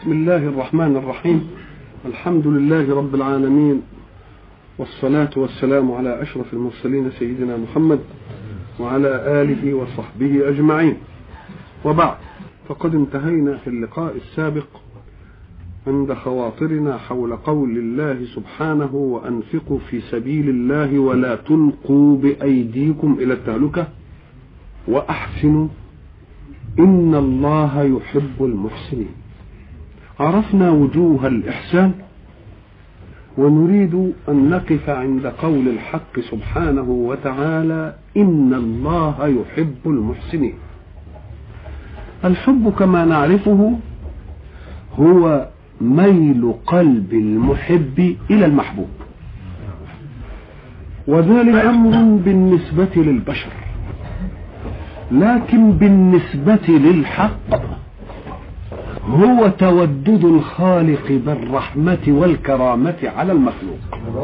بسم الله الرحمن الرحيم الحمد لله رب العالمين والصلاة والسلام على أشرف المرسلين سيدنا محمد وعلى آله وصحبه أجمعين وبعد فقد انتهينا في اللقاء السابق عند خواطرنا حول قول الله سبحانه وأنفقوا في سبيل الله ولا تلقوا بأيديكم إلى التهلكة وأحسنوا إن الله يحب المحسنين عرفنا وجوه الإحسان ونريد أن نقف عند قول الحق سبحانه وتعالى إن الله يحب المحسنين الحب كما نعرفه هو ميل قلب المحب إلى المحبوب وذلك أمر بالنسبة للبشر لكن بالنسبة للحق هو تودد الخالق بالرحمة والكرامة على المخلوق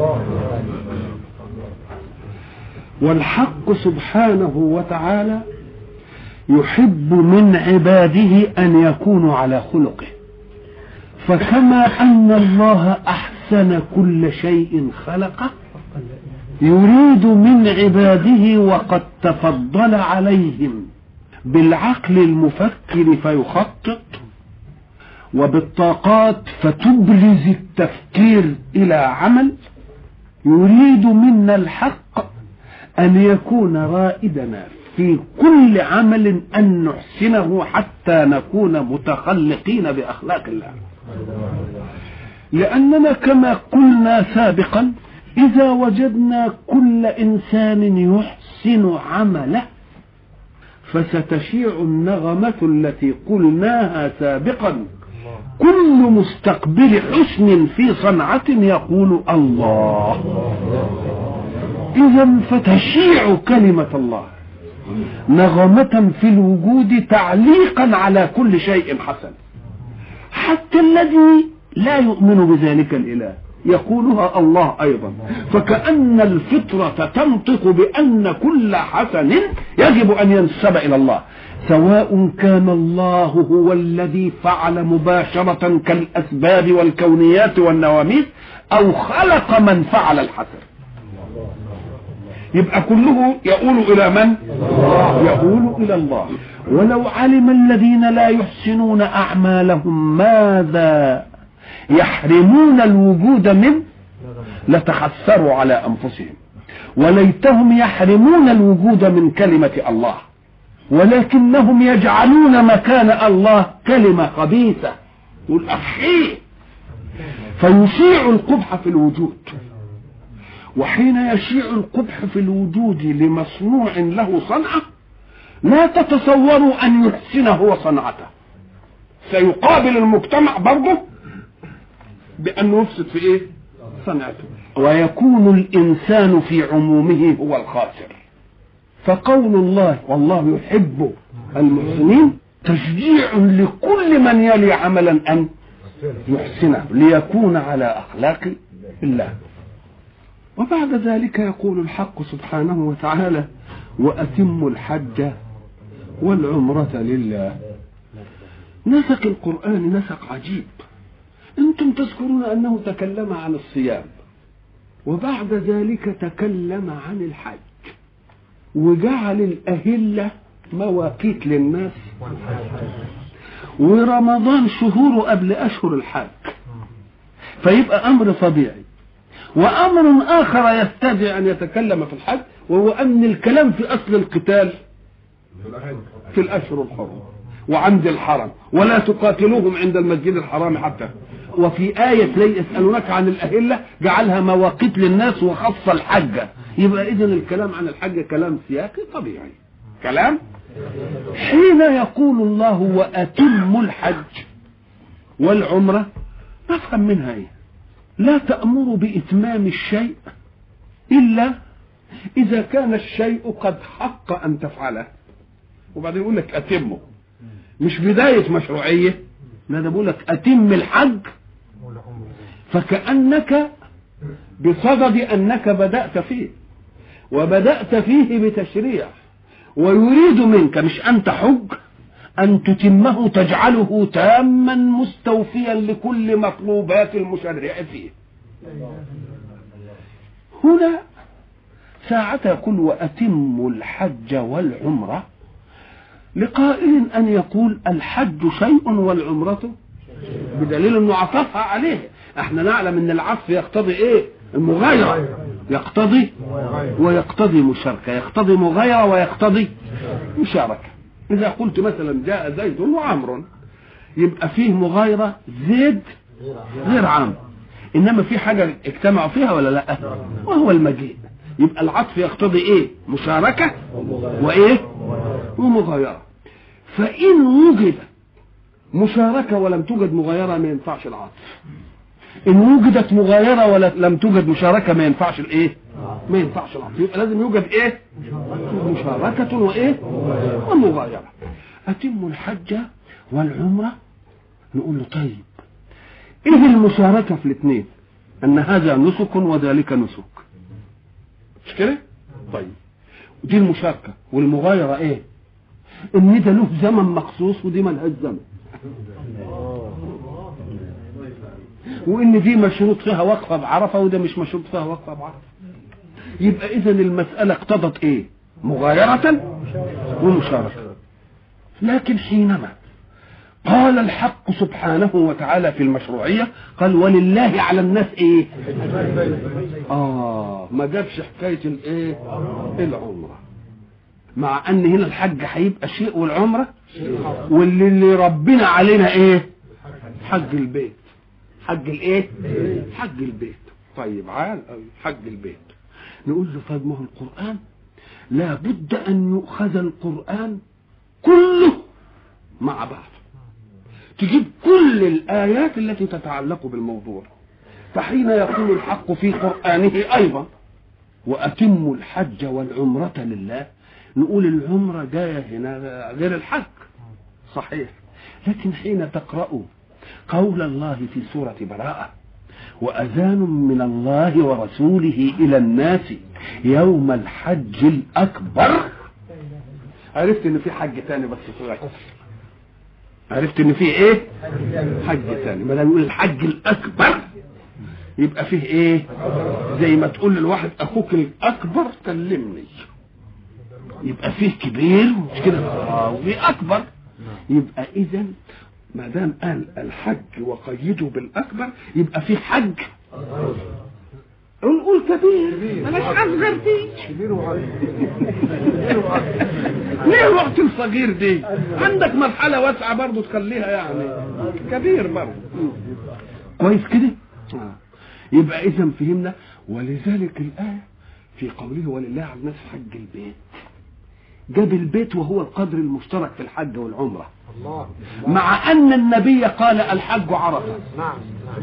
والحق سبحانه وتعالى يحب من عباده أن يكونوا على خلقه فكما أن الله أحسن كل شيء خلقه يريد من عباده وقد تفضل عليهم بالعقل المفكر فيخطط وبالطاقات فتبرز التفكير الى عمل يريد منا الحق ان يكون رائدنا في كل عمل ان نحسنه حتى نكون متخلقين باخلاق الله لاننا كما قلنا سابقا اذا وجدنا كل انسان يحسن عمله فستشيع النغمه التي قلناها سابقا كل مستقبل حسن في صنعة يقول الله إذا فتشيع كلمة الله نغمة في الوجود تعليقا على كل شيء حسن حتى الذي لا يؤمن بذلك الإله يقولها الله أيضا فكأن الفطرة تنطق بأن كل حسن يجب أن ينسب إلى الله سواء كان الله هو الذي فعل مباشرة كالأسباب والكونيات والنواميس أو خلق من فعل الحسن يبقى كله يقول إلى من؟ يقول إلى الله ولو علم الذين لا يحسنون أعمالهم ماذا يحرمون الوجود منه لتحسروا على أنفسهم وليتهم يحرمون الوجود من كلمة الله ولكنهم يجعلون مكان الله كلمة خبيثة يقول أخيه فيشيع القبح في الوجود وحين يشيع القبح في الوجود لمصنوع له صنعة لا تتصوروا أن يحسن هو صنعته سيقابل المجتمع برضه بأنه يفسد في إيه؟ صنعته ويكون الإنسان في عمومه هو الخاسر فقول الله والله يحب المحسنين تشجيع لكل من يلي عملا ان يحسنه ليكون على اخلاق الله وبعد ذلك يقول الحق سبحانه وتعالى واتموا الحج والعمرة لله نسق القرآن نسق عجيب انتم تذكرون انه تكلم عن الصيام وبعد ذلك تكلم عن الحج وجعل الأهلة مواقيت للناس ورمضان شهوره قبل أشهر الحج فيبقى أمر طبيعي وأمر آخر يستدعي أن يتكلم في الحج وهو أن الكلام في أصل القتال في الأشهر الحرم وعند الحرم ولا تقاتلوهم عند المسجد الحرام حتى وفي آية لا يسألونك عن الأهلة جعلها مواقيت للناس وخص الحجة يبقى إذا الكلام عن الحج كلام سياقي طبيعي كلام حين يقول الله وأتم الحج والعمرة نفهم منها إيه لا تأمر بإتمام الشيء إلا إذا كان الشيء قد حق أن تفعله وبعدين يقول لك أتمه مش بداية مشروعية لا ده بيقول لك أتم الحج فكأنك بصدد أنك بدأت فيه وبدأت فيه بتشريع ويريد منك مش أن تحج أن تتمه تجعله تاما مستوفيا لكل مطلوبات المشرع فيه هنا ساعة يقول وأتم الحج والعمرة لقائل أن يقول الحج شيء والعمرة بدليل أنه عطفها عليه احنا نعلم أن العطف يقتضي إيه المغايرة يقتضي ويقتضي مشاركة يقتضي مغايرة ويقتضي مشاركة إذا قلت مثلا جاء زيد وعمر يبقى فيه مغايرة زيد غير عمرو إنما في حاجة اجتمعوا فيها ولا لا وهو المجيء يبقى العطف يقتضي ايه مشاركة وايه ومغايرة فإن وجد مشاركة ولم توجد مغايرة ما ينفعش العطف إن وجدت مغايرة ولم توجد مشاركة ما ينفعش الإيه؟ ما ينفعش العطف يبقى لازم يوجد إيه؟ مشاركة وإيه؟ ومغايرة أتم الحج والعمرة نقول له طيب إيه المشاركة في الاثنين؟ أن هذا نسك وذلك نسك مش كده؟ طيب ودي المشاركة والمغايرة إيه؟ إن ده له زمن مخصوص ودي ملهاش زمن وان دي مشروط فيها وقفه بعرفه وده مش مشروط فيها وقفه بعرفه يبقى اذا المساله اقتضت ايه مغايره ومشاركه لكن حينما قال الحق سبحانه وتعالى في المشروعية قال ولله على الناس ايه اه ما جابش حكاية الايه العمرة مع ان هنا الحج هيبقى شيء والعمرة واللي اللي ربنا علينا ايه حج البيت حج الايه حج البيت طيب عال حج البيت نقول له طيب ما هو القرآن لا بد أن يؤخذ القرآن كله مع بعض تجيب كل الآيات التي تتعلق بالموضوع فحين يقول الحق في قرآنه أيضا وأتموا الحج والعمرة لله نقول العمرة جاية هنا غير الحج صحيح لكن حين تقرأوا قول الله في سورة براءة وأذان من الله ورسوله إلى الناس يوم الحج الأكبر عرفت إن في حج تاني بس في عرفت إن في إيه؟ حج تاني ما يقول الحج الأكبر يبقى فيه إيه؟ زي ما تقول للواحد أخوك الأكبر كلمني يبقى فيه كبير مش كده وفيه أكبر يبقى إذا ما دام قال الحج وقيده بالاكبر يبقى في حج نقول كبير ملاش اصغر دي كبير وعظيم ليه وقت الصغير دي عندك مرحله واسعه برضه تخليها يعني كبير برضه كويس كده آه. يبقى اذا فهمنا ولذلك الايه في قوله ولله على الناس حج البيت جاب البيت وهو القدر المشترك في الحج والعمره الله مع ان النبي قال الحج عرفه نعم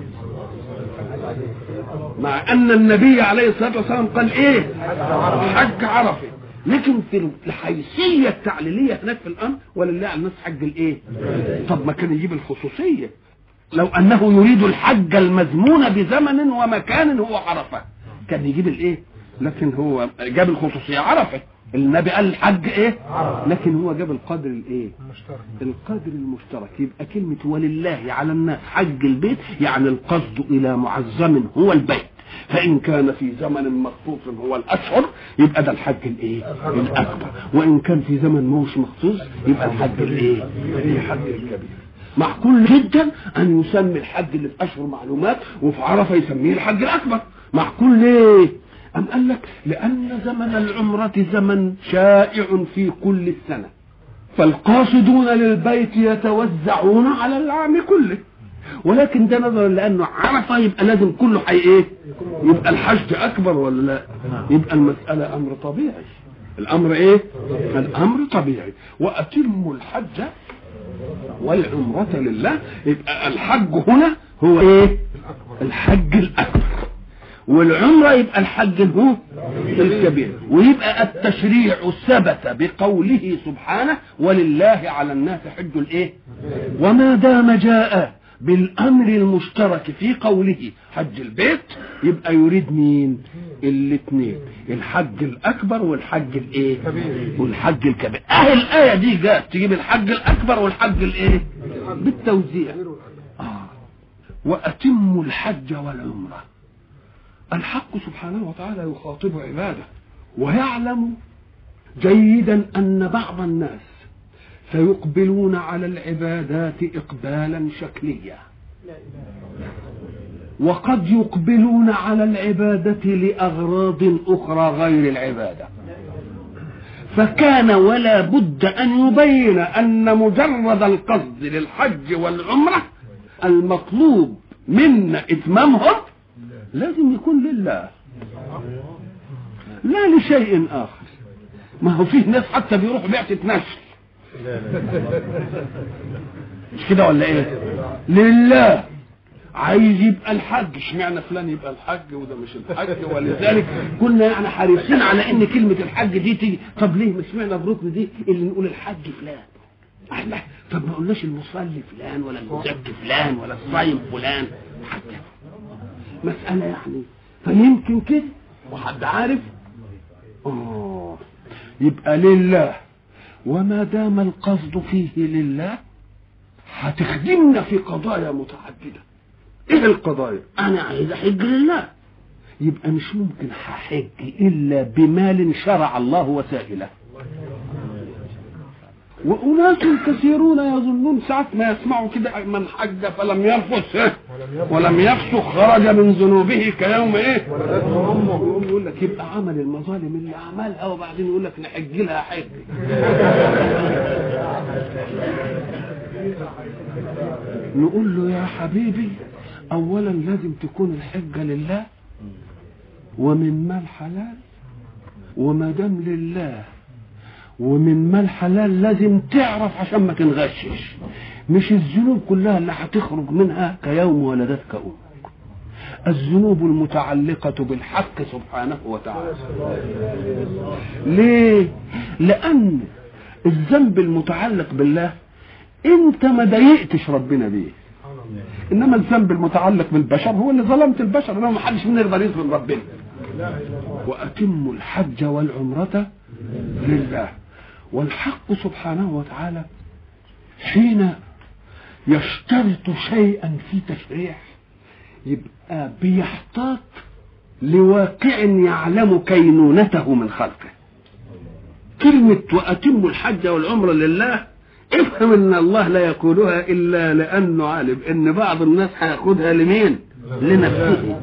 مع ان النبي عليه الصلاه والسلام قال ايه حج عرفه لكن في الحيثيه التعليليه هناك في الامر ولله على الناس حج الايه طب ما كان يجيب الخصوصيه لو انه يريد الحج المزمون بزمن ومكان هو عرفه كان يجيب الايه لكن هو جاب الخصوصيه عرفه النبي قال الحج ايه لكن هو جاب القدر الايه مشترك القدر المشترك يبقى كلمة ولله على الناس حج البيت يعني القصد إلى معظم هو البيت فإن كان في زمن مخصوص هو الأشهر يبقى ده الحج الإيه؟ الأكبر وإن كان في زمن مش مخصوص يبقى الحج الإيه؟ الحج الكبير معقول جدا أن يسمي الحج اللي في أشهر معلومات وفي عرفة يسميه الحج الأكبر معقول ليه؟ أم قال لك لأن زمن العمرة زمن شائع في كل السنة فالقاصدون للبيت يتوزعون على العام كله ولكن ده نظرا لانه عرفه يبقى لازم كله حي ايه يبقى الحج اكبر ولا لا يبقى المساله امر طبيعي الامر ايه الامر طبيعي واتموا الحج والعمرة لله يبقى الحج هنا هو ايه الحج الاكبر والعمرة يبقى الحج هو الكبير ويبقى التشريع ثبت بقوله سبحانه ولله على الناس حج الايه وما دام جاء بالامر المشترك في قوله حج البيت يبقى يريد مين الاثنين الحج الاكبر والحج الايه والحج الكبير اهي الايه دي جاءت تجيب الحج الاكبر والحج الايه بالتوزيع آه. واتموا الحج والعمره الحق سبحانه وتعالى يخاطب عباده ويعلم جيدا ان بعض الناس سيقبلون على العبادات اقبالا شكليا وقد يقبلون على العباده لاغراض اخرى غير العباده فكان ولا بد ان يبين ان مجرد القصد للحج والعمره المطلوب منا اتمامهم لازم يكون لله لا لشيء اخر ما هو فيه ناس حتى بيروحوا بعثة نشر مش كده ولا ايه لله عايز يبقى الحج اشمعنى فلان يبقى الحج وده مش الحج ولذلك كنا يعني حريصين على ان كلمه الحج دي تيجي طب ليه مش معنى الركن دي اللي نقول الحج فلان الله طب ما قلناش المصلي فلان ولا المزكي فلان ولا الصايم فلان حتى مسألة يعني فيمكن كده وحد عارف اه يبقى لله وما دام القصد فيه لله هتخدمنا في قضايا متعددة ايه القضايا انا عايز احج لله يبقى مش ممكن هحج الا بمال شرع الله وسائله وأناس كثيرون يظنون ساعة ما يسمعوا كده من حج فلم يرفث ولم يفسق خرج من ذنوبه كيوم ايه؟ يقوم يقول لك يبقى عمل المظالم اللي عملها وبعدين يقول لك نحج لها حج نقول له يا حبيبي اولا لازم تكون الحجه لله ومن مال حلال وما دام لله ومن مال حلال لازم تعرف عشان ما تنغشش مش الذنوب كلها اللي هتخرج منها كيوم ولدتك امك الذنوب المتعلقة بالحق سبحانه وتعالى ليه لأن الذنب المتعلق بالله انت ما ضايقتش ربنا بيه انما الذنب المتعلق بالبشر هو اللي ظلمت البشر انما ما حدش منا يقدر يظلم ربنا واتموا الحج والعمرة لله والحق سبحانه وتعالى حين يشترط شيئا في تشريع يبقى بيحتاط لواقع يعلم كينونته من خلقه كلمة وأتم الحج والعمرة لله افهم ان الله لا يقولها الا لانه عالم ان بعض الناس هياخدها لمين لنفسه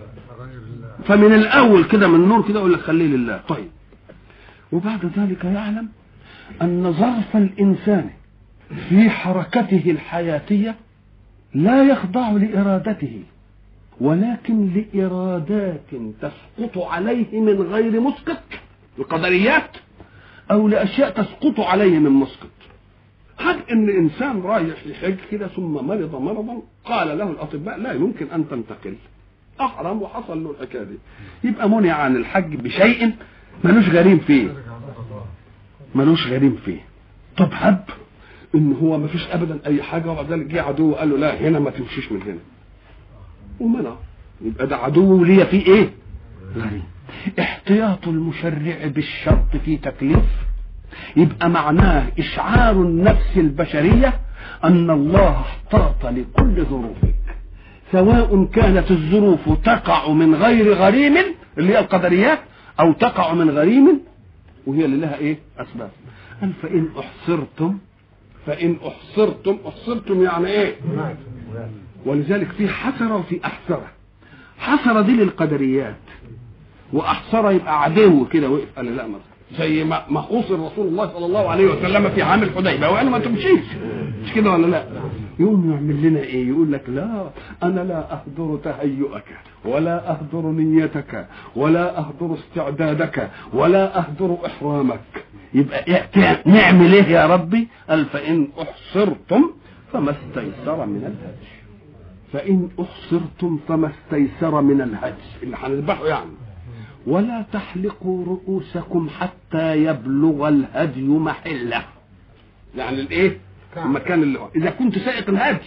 فمن الاول كده من نور كده يقول لك خليه لله طيب وبعد ذلك يعلم أن ظرف الإنسان في حركته الحياتية لا يخضع لإرادته ولكن لإرادات تسقط عليه من غير مسقط القدريات أو لأشياء تسقط عليه من مسقط هل إن إنسان رايح يحج كده ثم مرض مرضا قال له الأطباء لا يمكن أن تنتقل أحرم وحصل له الحكاية دي يبقى منع عن الحج بشيء ملوش غريم فيه ملوش غريم فيه طب هب ان هو ما فيش ابدا اي حاجه وبعد ذلك جه عدو وقال له لا هنا ما تمشيش من هنا ومنع يبقى ده عدو ليا فيه ايه غريم احتياط المشرع بالشرط في تكليف يبقى معناه اشعار النفس البشريه ان الله احتاط لكل ظروفك سواء كانت الظروف تقع من غير غريم اللي هي القدريات او تقع من غريم وهي اللي لها ايه اسباب قال فان احصرتم فان احصرتم احصرتم يعني ايه ولذلك في حسره وفي احسره حسره دي للقدريات واحسره يبقى عدو كده وقف قال لا مثلا زي ما ما حوصر رسول الله صلى الله عليه وسلم في عام الحديبيه وقال ما تمشيش مش كده ولا لا يقوم يعمل لنا ايه يقول لك لا انا لا اهدر تهيؤك ولا اهدر نيتك ولا اهدر استعدادك ولا اهدر احرامك يبقى نعمل ايه يا ربي قال فان احصرتم فما استيسر من الهدي فان احصرتم فما استيسر من الهدي اللي هنذبحه يعني ولا تحلقوا رؤوسكم حتى يبلغ الهدي محله يعني الايه المكان اللي اذا كنت سائق الهدي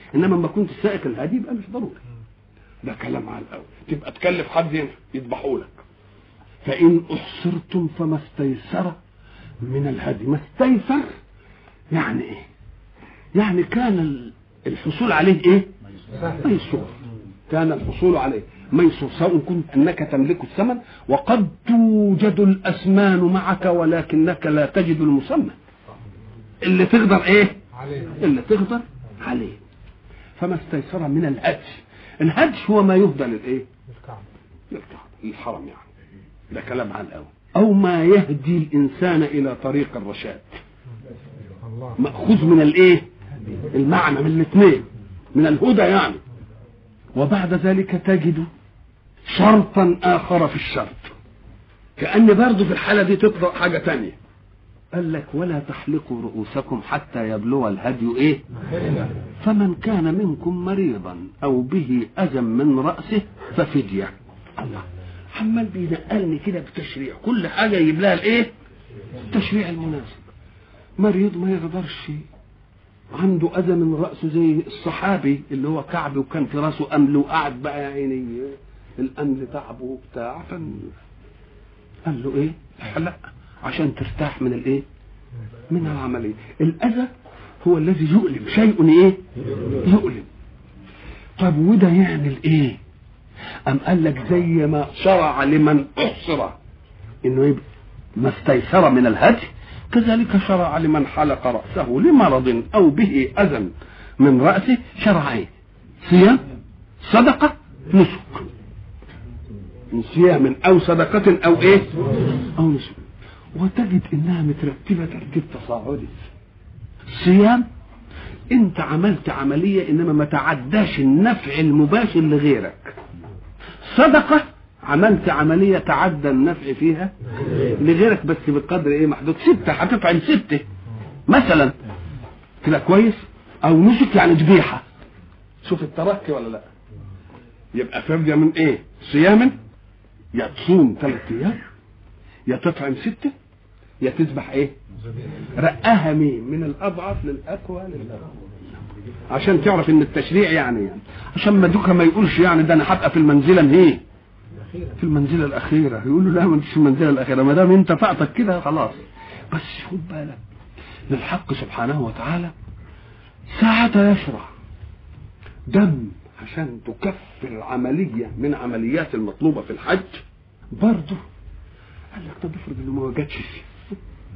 انما لما كنت سائق الهدي يبقى مش ضروري ده كلام على الاول تبقى تكلف حد يذبحوا لك فان احصرتم فما استيسر من الهدي ما استيسر يعني ايه يعني كان الحصول عليه ايه ميسور كان الحصول عليه ميسور سواء كنت انك تملك الثمن وقد توجد الاسمان معك ولكنك لا تجد المسمى اللي تقدر ايه عليه اللي تقدر عليه فما استيسر من الهدي الهدي هو ما يهدى للايه الكعبة للكعبة للحرم يعني ده كلام عن الاول او ما يهدي الانسان الى طريق الرشاد الله ماخوذ من الايه المعنى من الاثنين من الهدى يعني وبعد ذلك تجد شرطا اخر في الشرط كان برضه في الحاله دي تقرا حاجه تانية قال لك ولا تحلقوا رؤوسكم حتى يبلغ الهدي ايه فمن كان منكم مريضا او به اذى من راسه ففديه الله عمال بينقلني كده بتشريع كل حاجه يجيب لها الايه التشريع المناسب مريض ما يقدرش عنده اذى من راسه زي الصحابي اللي هو كعب وكان في راسه امل وقعد بقى يا عيني الامل تعبه وبتاع فن قال له ايه احلق عشان ترتاح من الايه من العمليه الاذى هو الذي يؤلم شيء ايه يؤلم طب وده يعمل ايه ام قال لك زي ما شرع لمن احصر انه يبقى ما استيسر من الهدي كذلك شرع لمن حلق رأسه لمرض أو به أذى من رأسه شرع إيه؟ صيام صدقة نسك من صيام أو صدقة أو إيه؟ أو نسك وتجد إنها مترتبة ترتيب تصاعدي صيام أنت عملت عملية إنما ما تعداش النفع المباشر لغيرك صدقة عملت عملية تعدى النفع فيها لغيرك بس بقدر ايه محدود ستة هتطعم ستة مثلا كده كويس او نسك يعني ذبيحة شوف التركي ولا لا يبقى فردية من ايه صيام يا تصوم ثلاث ايام يا تطعم ستة يا تذبح ايه رقاها مين من الاضعف للاقوى للاقوى عشان تعرف ان التشريع يعني, يعني عشان ما دوكا ما يقولش يعني ده انا هبقى في المنزله ايه في المنزله الاخيره يقول له لا ما انتش في المنزله الاخيره ما دام انت فعتك كده خلاص بس خد بالك للحق سبحانه وتعالى ساعة يشرع دم عشان تكفر عملية من عمليات المطلوبة في الحج برضه قال لك طب افرض انه ما وجدش فيه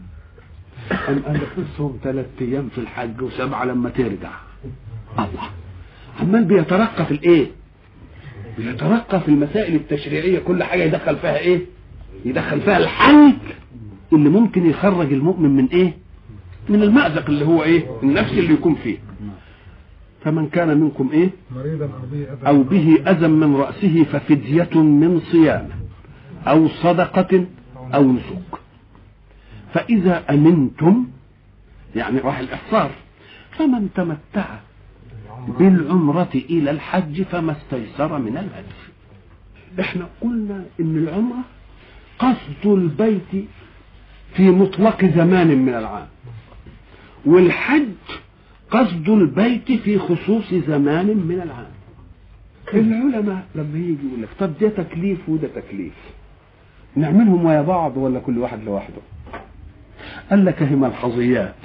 قام قال لك تصوم ثلاث ايام في الحج وسبعه لما ترجع الله عمال بيترقى في الايه؟ بيترقى في المسائل التشريعيه كل حاجه يدخل فيها ايه؟ يدخل فيها الحل اللي ممكن يخرج المؤمن من ايه؟ من المأزق اللي هو ايه؟ النفسي اللي يكون فيه. فمن كان منكم ايه؟ مريضا او به اذى أو به أذى من رأسه ففدية من صيام أو صدقة أو نسك فإذا أمنتم يعني راح الإحصار فمن تمتع بالعمرة إلى الحج فما استيسر من الهدي احنا قلنا ان العمرة قصد البيت في مطلق زمان من العام والحج قصد البيت في خصوص زمان من العام العلماء لما يجي يقول لك طب ده تكليف وده تكليف نعملهم ويا بعض ولا كل واحد لوحده قال لك هي ملحظيات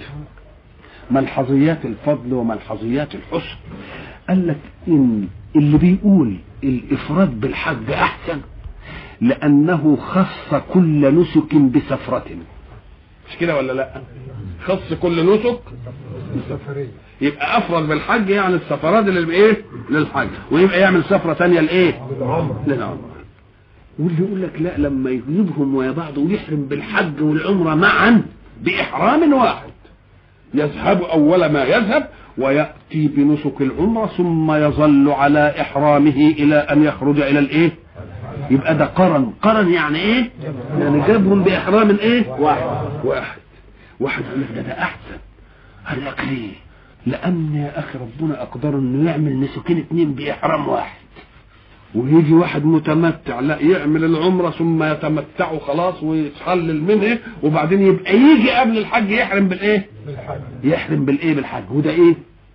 ملحظيات الفضل وملحظيات الحسن قال لك ان اللي بيقول الافراد بالحج احسن لانه خص كل نسك بسفرة مش كده ولا لا خص كل نسك السفرية يبقى افرد بالحج يعني السفرات اللي بايه للحج ويبقى يعمل سفره ثانيه لايه بالعمرة للعمره واللي يقول لك لا لما يجيبهم ويا بعض ويحرم بالحج والعمره معا باحرام واحد يذهب اول ما يذهب وياتي بنسك العمره ثم يظل على احرامه الى ان يخرج الى الايه يبقى ده قرن قرن يعني ايه يعني جابهم باحرام ايه واحد واحد واحد يقول لك ده ده احسن قال لك ليه لان يا اخي ربنا اقدر انه يعمل نسكين اتنين باحرام واحد ويجي واحد متمتع لا يعمل العمرة ثم يتمتع خلاص ويتحلل منه وبعدين يبقى يجي قبل الحج يحرم بالايه بالحج يحرم بالايه بالحج وده ايه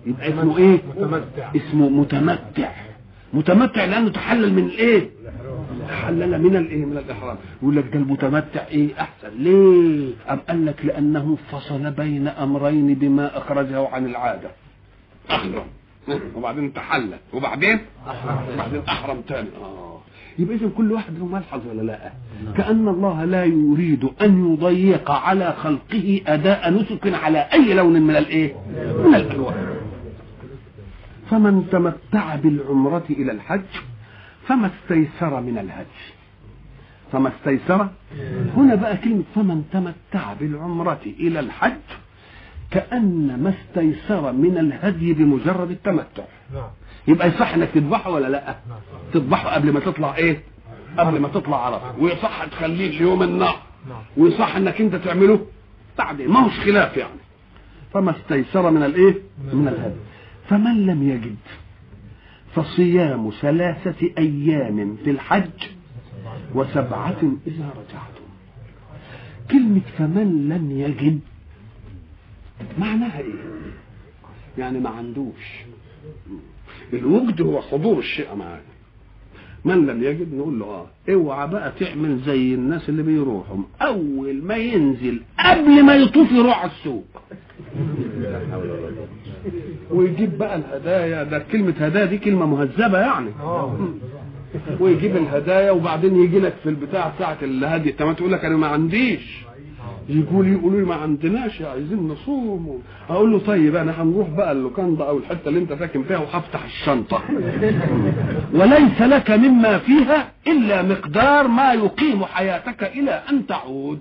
يبقى اسمه ايه متمتع اسمه متمتع متمتع لانه تحلل من الايه تحلل من الايه من الاحرام يقول لك ده المتمتع ايه احسن ليه ام قال لك لانه فصل بين امرين بما اخرجه عن العاده احرم وبعدين تحلل وبعدين وبعدين احرم تاني اه يبقى اذا كل واحد له ملحظ ولا لا كان الله لا يريد ان يضيق على خلقه اداء نسك على اي لون من الايه من الالوان فمن تمتع بالعمرة إلى الحج فما استيسر من الهدي فما استيسر هنا بقى كلمة فمن تمتع بالعمرة إلى الحج كأن ما استيسر من الهدي بمجرد التمتع نعم يبقى يصح انك تذبحه ولا لا تذبحه قبل ما تطلع ايه قبل ما تطلع عرفه ويصح تخليه ليوم النار نعم ويصح انك انت تعمله بعدين ما هوش خلاف يعني فما استيسر من الايه من الهدي فمن لم يجد فصيام ثلاثة أيام في الحج وسبعة إذا رجعتم كلمة فمن لم يجد معناها إيه؟ يعني ما عندوش الوجد هو حضور الشيء معاك من لم يجد نقول له اه اوعى بقى تعمل زي الناس اللي بيروحوا اول ما ينزل قبل ما يطوف يروح على السوق ويجيب بقى الهدايا ده كلمة هدايا دي كلمة مهذبة يعني اه ويجيب الهدايا وبعدين يجي لك في البتاع ساعة الهدي انت ما تقول لك انا ما عنديش يقول يقولوا لي ما عندناش عايزين نصوم اقول له طيب انا هنروح بقى اللوكاندا او الحته اللي انت ساكن فيها وهفتح الشنطه وليس لك مما فيها الا مقدار ما يقيم حياتك الى ان تعود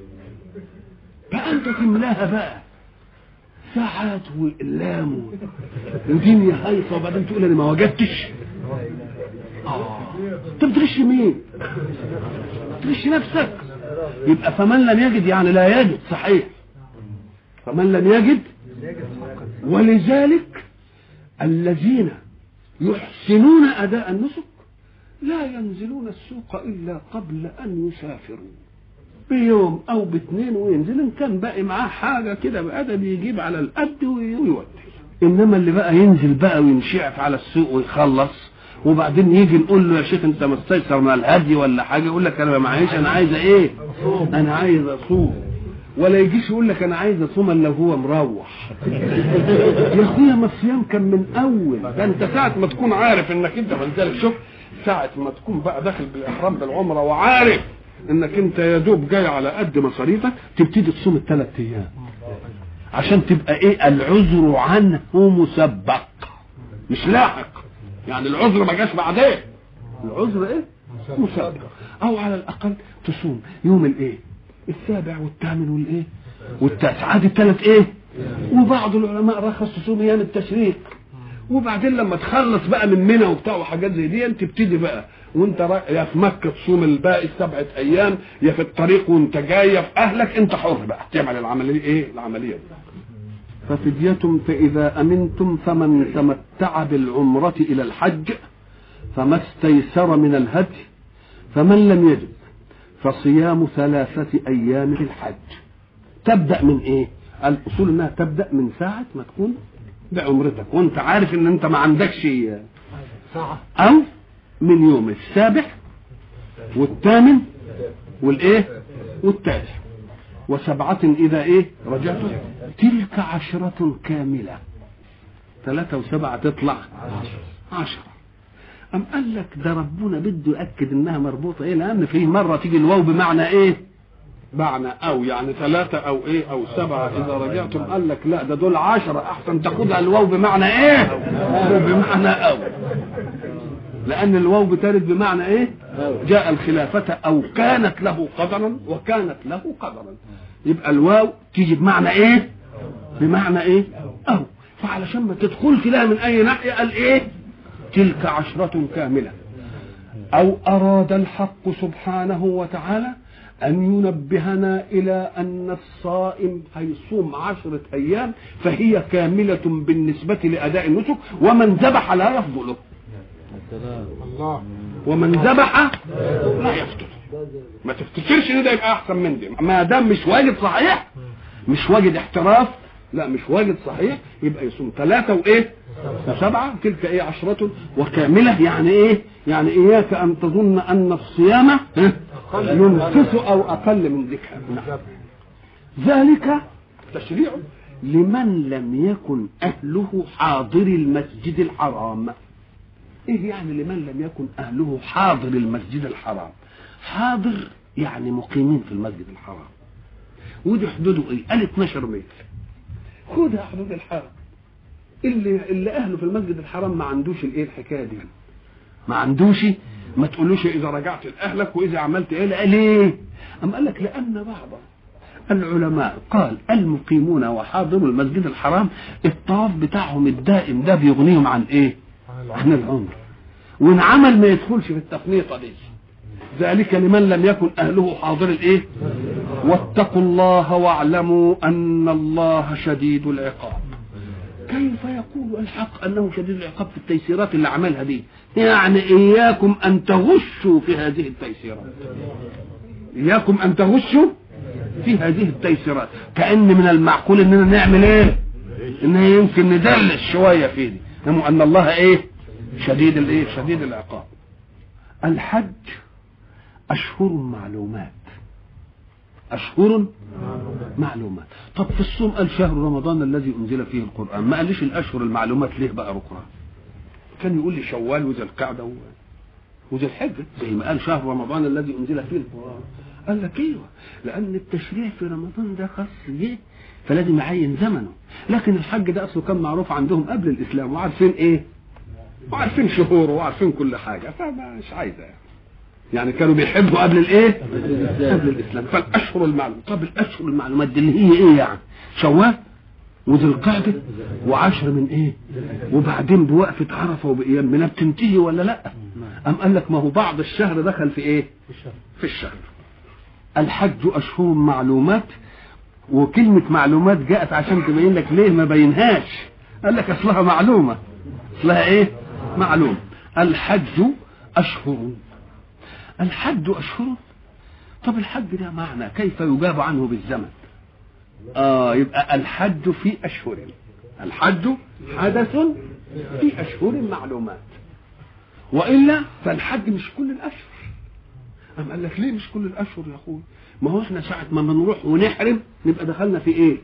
فانت تملاها بقى ساعات واقلام ودنيا هايصه وبعدين تقول انا ما وجدتش اه انت بتغش مين؟ بتغش نفسك يبقى فمن لم يجد يعني لا يجد صحيح فمن لم يجد ولذلك الذين يحسنون اداء النسك لا ينزلون السوق الا قبل ان يسافروا بيوم او باثنين وينزل ان كان باقي معاه حاجه كده بادب يجيب على القد ويودي انما اللي بقى ينزل بقى وينشعف على السوق ويخلص وبعدين يجي نقول له يا شيخ انت مستيسر من الهدي ولا حاجه يقول لك انا ما معيش انا عايز ايه انا عايز اصوم ولا يجيش يقول لك انا عايز اصوم الا هو مروح يا اخويا ما الصيام كان من اول ده انت ساعه ما تكون عارف انك انت ولذلك شوف ساعه ما تكون بقى داخل بالاحرام بالعمره وعارف انك انت يا دوب جاي على قد مصاريفك تبتدي تصوم الثلاث ايام عشان تبقى ايه العذر عنه مسبق مش لاحق يعني العذر ما جاش بعدين العذر ايه مسبق او على الاقل تصوم يوم الايه السابع والثامن والايه والتاسع عادي الثلاث ايه وبعض العلماء رخص تصوم ايام التشريق وبعدين لما تخلص بقى من منى وبتاع وحاجات زي دي تبتدي بقى وانت را... يا في مكه تصوم الباقي السبعه ايام يا في الطريق وانت جاي يا في اهلك انت حر بقى تعمل العمليه ايه العمليه دي ففدية فإذا أمنتم فمن تمتع بالعمرة إلى الحج فما استيسر من الهدي فمن لم يجد فصيام ثلاثة أيام في الحج تبدأ من إيه؟ الأصول إنها تبدأ من ساعة ما تكون بعمرتك وأنت عارف إن أنت ما عندكش ساعة أو من يوم السابع والثامن والإيه؟ والتاسع وسبعة إذا إيه؟ رجعتم تلك عشرة كاملة ثلاثة وسبعة تطلع عشرة أم قال لك ده ربنا بده يأكد إنها مربوطة إيه لأن في مرة تيجي الواو بمعنى إيه معنى أو يعني ثلاثة أو إيه أو سبعة إذا رجعتم قال لك لا ده دول عشرة أحسن تاخدها الواو بمعنى إيه بمعنى أو لأن الواو بترد بمعنى إيه جاء الخلافة أو كانت له قدرا وكانت له قدرا يبقى الواو تيجي بمعنى إيه بمعنى إيه أو فعلشان ما تدخلش لها من أي ناحية قال إيه تلك عشرة كاملة أو أراد الحق سبحانه وتعالى أن ينبهنا إلى أن الصائم هيصوم عشرة أيام فهي كاملة بالنسبة لأداء النسك ومن ذبح لا يفضله الله ومن ذبح لا يفطر ما تفتكرش ان ده يبقى احسن من دي ما دام مش واجب صحيح مش واجب احتراف لا مش واجد صحيح يبقى يصوم ثلاثة وإيه وسبعة تلك إيه عشرة وكاملة يعني إيه يعني إياك أن تظن أن الصيام ها، ينقص أو أقل من ذكر نعم. ذلك تشريع لمن لم يكن أهله حاضر المسجد الحرام إيه يعني لمن لم يكن أهله حاضر المسجد الحرام حاضر يعني مقيمين في المسجد الحرام ودي حدوده ايه قال 12 ميل خدها حدود الحرم اللي اللي اهله في المسجد الحرام ما عندوش الايه الحكايه دي ما عندوش ما تقولوش اذا رجعت لاهلك واذا عملت ايه لا ليه ام قال لك لان بعض العلماء قال المقيمون وحاضروا المسجد الحرام الطواف بتاعهم الدائم ده بيغنيهم عن ايه عن العمر وان عمل ما يدخلش في التفنيطه دي ذلك لمن لم يكن اهله حاضر الايه واتقوا الله واعلموا ان الله شديد العقاب كيف يقول الحق انه شديد العقاب في التيسيرات اللي عملها دي يعني اياكم ان تغشوا في هذه التيسيرات اياكم ان تغشوا في هذه التيسيرات كان من المعقول اننا نعمل ايه ان يمكن ندلس شويه في دي انه ان الله ايه شديد الايه شديد العقاب الحج اشهر معلومات اشهر معلومات طب في الصوم قال شهر رمضان الذي انزل فيه القران ما قاليش الاشهر المعلومات ليه بقى ركران كان يقول لي شوال وذي القعده و... وذي الحجه زي ما قال شهر رمضان الذي انزل فيه القران قال لك ايوه لان التشريع في رمضان ده خاص ليه فلازم يعين زمنه لكن الحج ده اصله كان معروف عندهم قبل الاسلام وعارفين ايه وعارفين شهوره وعارفين كل حاجه فمش عايزه يعني. يعني كانوا بيحبوا قبل الايه قبل الاسلام فالاشهر المعلومات طب الاشهر المعلومات دي اللي هي ايه يعني شوال وذي القعده وعشر من ايه وبعدين بوقفه عرفه وبايام منها بتنتهي ولا لا ام قال لك ما هو بعض الشهر دخل في ايه في الشهر الحج اشهر معلومات وكلمة معلومات جاءت عشان تبين لك ليه ما بينهاش قال لك اصلها معلومة اصلها ايه معلوم الحج اشهر الحج اشهر طب الحج ده معنى كيف يجاب عنه بالزمن اه يبقى الحج في اشهر الحج حدث في اشهر معلومات والا فالحج مش كل الاشهر أم قال لك ليه مش كل الاشهر يا اخوي ما هو احنا ساعه ما بنروح ونحرم نبقى دخلنا في ايه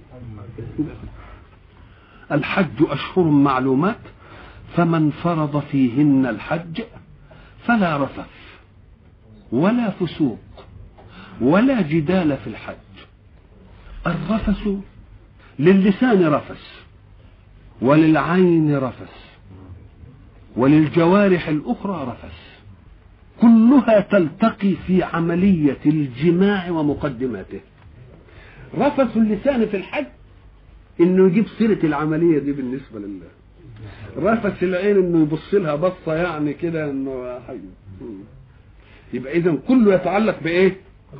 الحج اشهر معلومات فمن فرض فيهن الحج فلا رفث ولا فسوق ولا جدال في الحج الرفث للسان رفث وللعين رفث وللجوارح الاخرى رفث كلها تلتقي في عملية الجماع ومقدماته رفث اللسان في الحج انه يجيب سيرة العملية دي بالنسبة لله رفث العين انه يبص لها بصة يعني كده انه حي يبقى اذا كله يتعلق بايه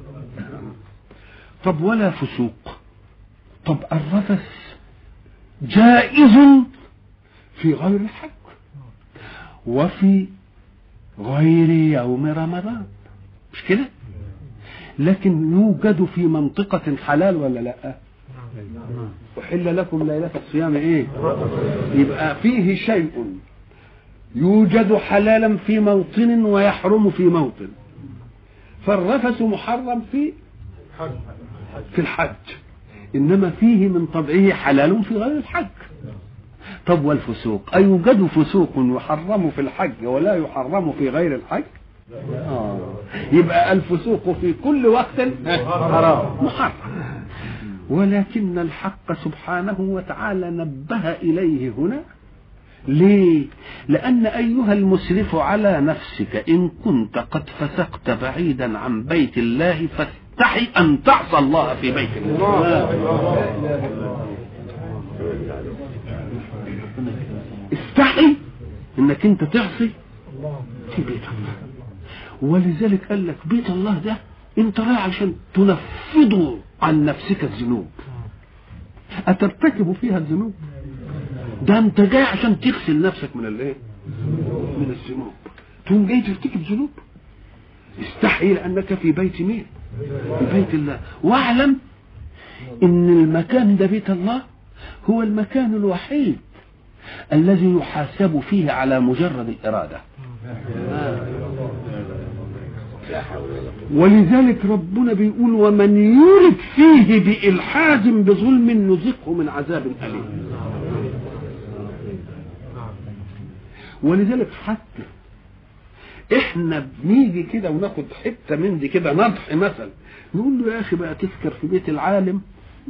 طب ولا فسوق طب الرفث جائز في غير الحج وفي غير يوم رمضان مش كده لكن يوجد في منطقة حلال ولا لا أحل لكم ليلة الصيام إيه يبقى فيه شيء يوجد حلالا في موطن ويحرم في موطن فالرفث محرم في في الحج إنما فيه من طبعه حلال في غير الحج طب والفسوق أيوجد فسوق يحرم في الحج ولا يحرم في غير الحج آه. يبقى الفسوق في كل وقت حرام محرم ولكن الحق سبحانه وتعالى نبه إليه هنا ليه لأن أيها المسرف على نفسك إن كنت قد فسقت بعيدا عن بيت الله فاستحي أن تعصى الله في بيت الله استحي انك انت تعصي في بيت الله ولذلك قال لك بيت الله ده انت رايح عشان تنفضه عن نفسك الذنوب اترتكب فيها الذنوب ده انت جاي عشان تغسل نفسك من الايه من الذنوب تقوم جاي ترتكب ذنوب استحي لانك في بيت مين في بيت الله واعلم ان المكان ده بيت الله هو المكان الوحيد الذي يحاسب فيه على مجرد الإرادة ولذلك ربنا بيقول ومن يرد فيه بإلحاد بظلم نذقه من عذاب أليم ولذلك حتى احنا بنيجي كده وناخد حته من دي كده نضح مثلا نقول له يا اخي بقى تسكر في بيت العالم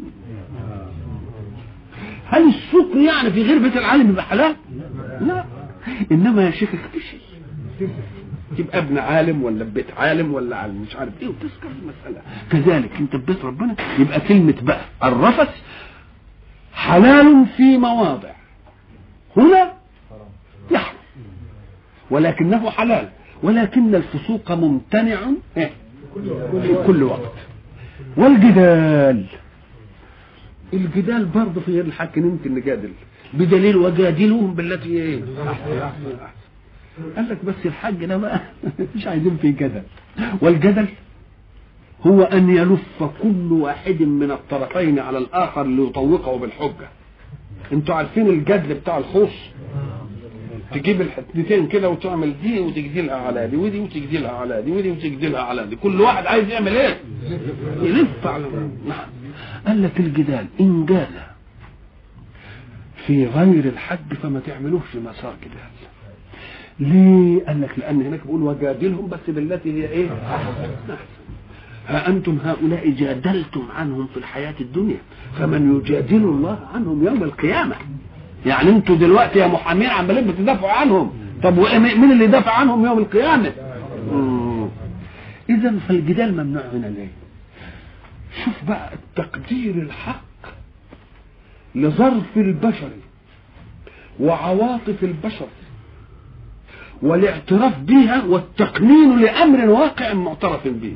هل السكر يعني في غير بيت العالم يبقى حلال؟ لا انما يا شيخ اختشي تبقى ابن عالم ولا ببيت عالم ولا عالم مش عارف ايه وتسكر المساله كذلك انت في بيت ربنا يبقى كلمه بقى الرفث حلال في مواضع هنا يحرم ولكنه حلال ولكن الفسوق ممتنع إيه؟ في كل وقت والجدال الجدال برضه في غير الحق يمكن نجادل بدليل وجادلوهم بالتي ايه احسن احسن احسن قال لك بس الحج ده بقى مش عايزين فيه جدل والجدل هو ان يلف كل واحد من الطرفين على الاخر ليطوقه بالحجه انتوا عارفين الجدل بتاع الخوص تجيب الحتتين كده وتعمل دي وتجدلها على دي ودي وتجدلها على دي ودي وتجدلها على دي كل واحد عايز يعمل ايه يلف على نعم قال لك الجدال ان جال في غير الحج فما تعملوش في مسار جدال ليه قال لك لان هناك بيقول وجادلهم بس بالتي هي ايه احسن ها انتم هؤلاء جادلتم عنهم في الحياه الدنيا فمن يجادل الله عنهم يوم القيامه يعني انتوا دلوقتي يا محامين عمالين بتدافعوا عنهم طب مين اللي يدافع عنهم يوم القيامه اذا فالجدال ممنوع هنا ليه شوف بقى التقدير الحق لظرف البشر وعواطف البشر والاعتراف بها والتقنين لامر واقع معترف به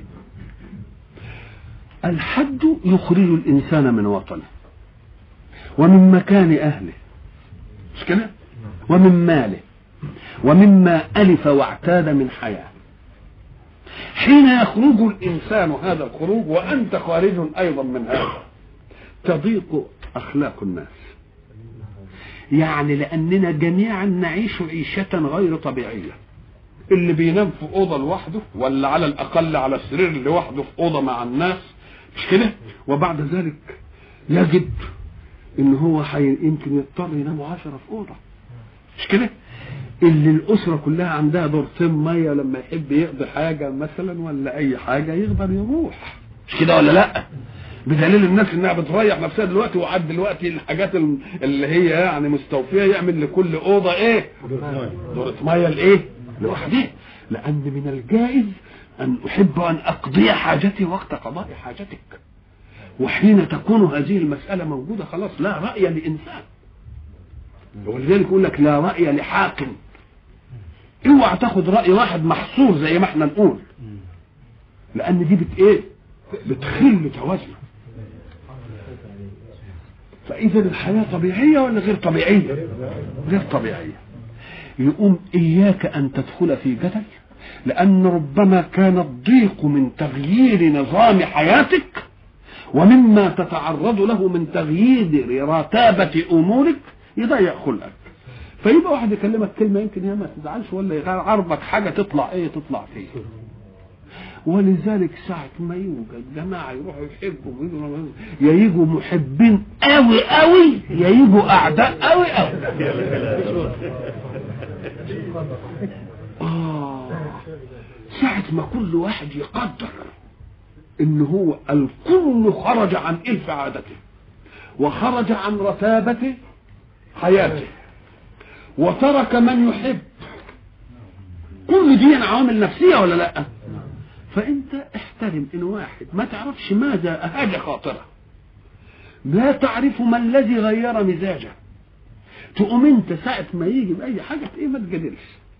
الحد يخرج الانسان من وطنه ومن مكان اهله مش كده ومن ماله ومما ألف واعتاد من حياة حين يخرج الإنسان هذا الخروج وأنت خارج أيضا من هذا تضيق أخلاق الناس يعني لأننا جميعا نعيش عيشة غير طبيعية اللي بينام في أوضة لوحده ولا على الأقل على السرير لوحده في أوضة مع الناس مش كده وبعد ذلك يجد ان هو حي... يمكن يضطر ينام عشرة في اوضه مش كده اللي الاسره كلها عندها دورتين ميه لما يحب يقضي حاجه مثلا ولا اي حاجه يقدر يروح مش كده ولا لا بدليل الناس انها بتريح نفسها دلوقتي وعد دلوقتي الحاجات اللي هي يعني مستوفيه يعمل لكل اوضه ايه دورة ميه الايه لوحدها لان من الجائز ان احب ان اقضي حاجتي وقت قضاء حاجتك وحين تكون هذه المسألة موجودة خلاص لا رأي لإنسان ولذلك يقول لك لا رأي لحاكم اوعى تاخد رأي واحد محصور زي ما احنا نقول لأن دي بت ايه بتخل توازنه فإذا الحياة طبيعية ولا غير طبيعية؟ غير طبيعية يقوم إياك أن تدخل في جدل لأن ربما كان الضيق من تغيير نظام حياتك ومما تتعرض له من تغيير رتابة أمورك يضيع خلقك فيبقى واحد يكلمك كلمة يمكن هي ما تزعلش ولا يعرضك حاجة تطلع ايه تطلع فيه ولذلك ساعة ما يوجد جماعة يروحوا يحبوا يا يجوا محبين قوي قوي يا يجوا أعداء قوي قوي آه ساعة ما كل واحد يقدر ان هو الكل خرج عن الف عادته وخرج عن رتابة حياته وترك من يحب كل دي عوامل نفسية ولا لا فانت احترم ان واحد ما تعرفش ماذا اهاج خاطره لا تعرف ما الذي غير مزاجه تقوم انت ساعة ما يجي بأي حاجة ايه ما تجادلش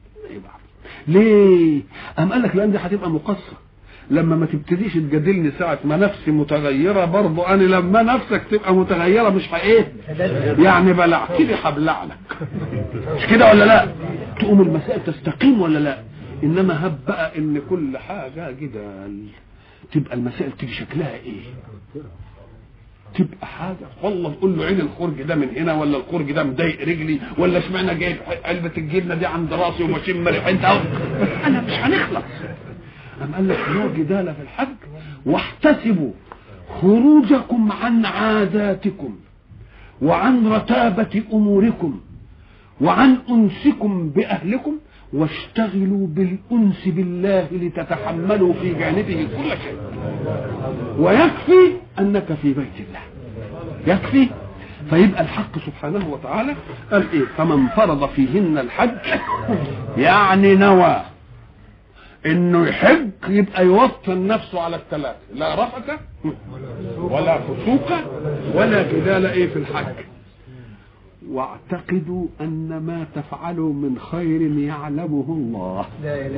ليه؟ أم قال لك لأن دي هتبقى مقصة لما ما تبتديش تجادلني ساعة ما نفسي متغيرة برضه أنا لما نفسك تبقى متغيرة مش ايه يعني بلعتني هبلع لك مش كده ولا لا تقوم المسائل تستقيم ولا لا إنما هب بقى إن كل حاجة جدال تبقى المسائل تيجي شكلها إيه تبقى حاجه والله تقول له عين الخرج ده من هنا ولا الخرج ده مضايق رجلي ولا اشمعنى جايب علبه الجبنه دي عند راسي وماشيين مريحين ده انا مش هنخلص أم قال لك لا جدال في الحج واحتسبوا خروجكم عن عاداتكم وعن رتابة أموركم وعن أنسكم بأهلكم واشتغلوا بالأنس بالله لتتحملوا في جانبه كل شيء ويكفي أنك في بيت الله يكفي فيبقى الحق سبحانه وتعالى قال ايه فمن فرض فيهن الحج يعني نوى انه يحج يبقى يوطن نفسه على الثلاثه لا رفث ولا فسوق ولا جدال ايه في الحج واعتقدوا ان ما تفعلوا من خير يعلمه الله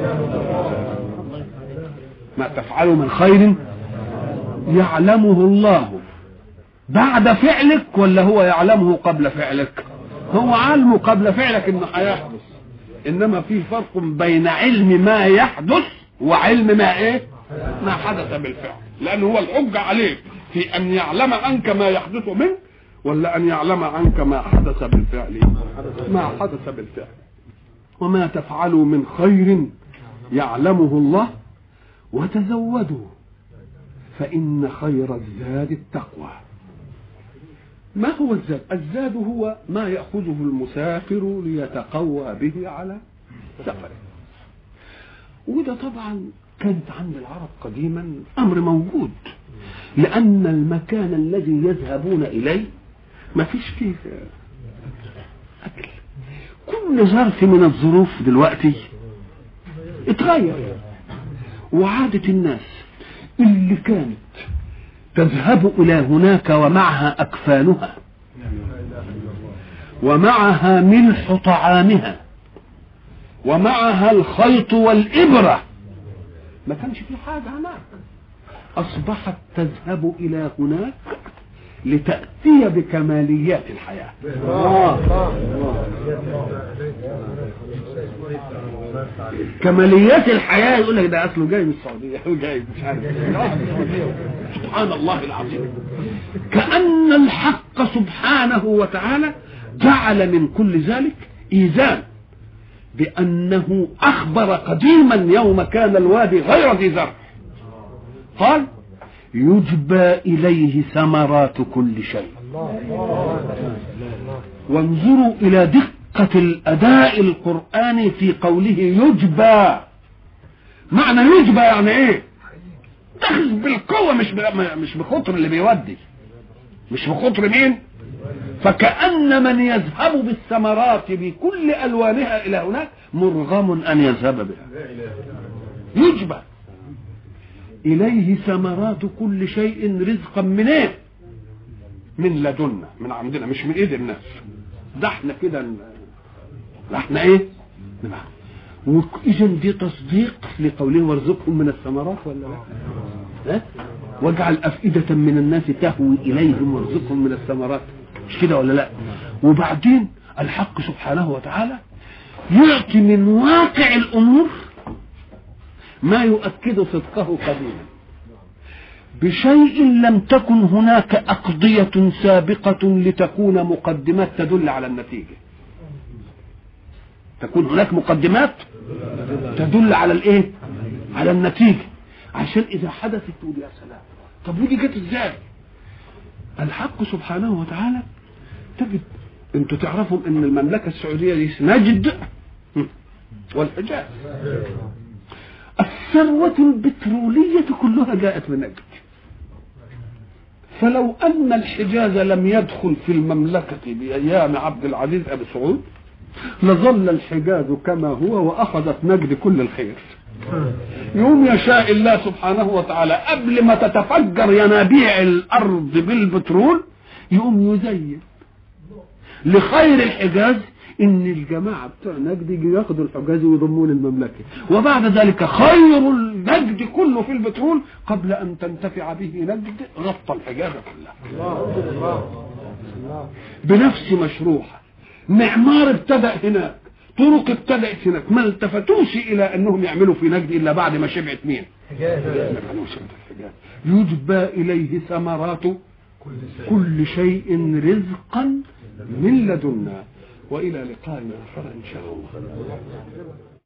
ما تفعلوا من خير يعلمه الله بعد فعلك ولا هو يعلمه قبل فعلك هو علمه قبل فعلك انه هيحدث انما في فرق بين علم ما يحدث وعلم ما ايه ما حدث بالفعل لان هو الحجة عليك في ان يعلم عنك ما يحدث منك ولا ان يعلم عنك ما حدث بالفعل ما حدث بالفعل وما تفعلوا من خير يعلمه الله وتزودوا فإن خير الزاد التقوى ما هو الزاد الزاد هو ما يأخذه المسافر ليتقوى به على سفره وده طبعا كانت عند العرب قديما أمر موجود لأن المكان الذي يذهبون إليه ما فيش فيه أكل كل ظرف من الظروف دلوقتي اتغير وعادة الناس اللي كانت تذهب إلى هناك ومعها أكفانها ومعها ملح طعامها ومعها الخيط والإبرة ما كانش في حاجة هناك أصبحت تذهب إلى هناك لتأتي بكماليات الحياة كماليات الحياة يقول لك ده أصله جاي من السعودية وجاي مش عارف سبحان الله العظيم كأن الحق سبحانه وتعالى جعل من كل ذلك إيذان بأنه أخبر قديما يوم كان الوادي غير ذي زرع قال يجبى إليه ثمرات كل شيء وانظروا إلى دقة الأداء القرآني في قوله يجبى معنى يجبى يعني إيه تخذ بالقوة مش مش بخطر اللي بيودي مش بخطر مين فكأن من يذهب بالثمرات بكل ألوانها إلى هناك مرغم أن يذهب بها يجبى إليه ثمرات كل شيء رزقا من إيه؟ من لدنا من عندنا مش من إيد الناس ده احنا كده ده احنا إيه؟ وإذا دي تصديق لقوله وارزقهم من الثمرات ولا لا؟ ها؟ واجعل أفئدة من الناس تهوي إليهم وارزقهم من الثمرات مش كده ولا لا؟ وبعدين الحق سبحانه وتعالى يعطي من واقع الأمور ما يؤكد صدقه قديما بشيء لم تكن هناك أقضية سابقة لتكون مقدمات تدل على النتيجة تكون هناك مقدمات تدل على الايه على النتيجة عشان اذا حدثت تقول يا سلام طب ودي جت ازاي الحق سبحانه وتعالى تجد انتوا تعرفوا ان المملكة السعودية دي نجد والحجاز الثروة البترولية كلها جاءت من نجد فلو أن الحجاز لم يدخل في المملكة بأيام عبد العزيز أبي سعود لظل الحجاز كما هو وأخذت نجد كل الخير يوم يشاء الله سبحانه وتعالى قبل ما تتفجر ينابيع الأرض بالبترول يقوم يزين لخير الحجاز ان الجماعه بتوع نجد يجوا ياخدوا الحجاز ويضموه للمملكه وبعد ذلك خير النجد كله في البترول قبل ان تنتفع به نجد غطى الحجاز كلها بنفس مشروعها معمار ابتدا هناك طرق ابتدات هناك ما التفتوش الى انهم يعملوا في نجد الا بعد ما شبعت مين يجبى اليه ثمرات كل شيء رزقا من لدنا وإلى لقاء آخر إن شاء الله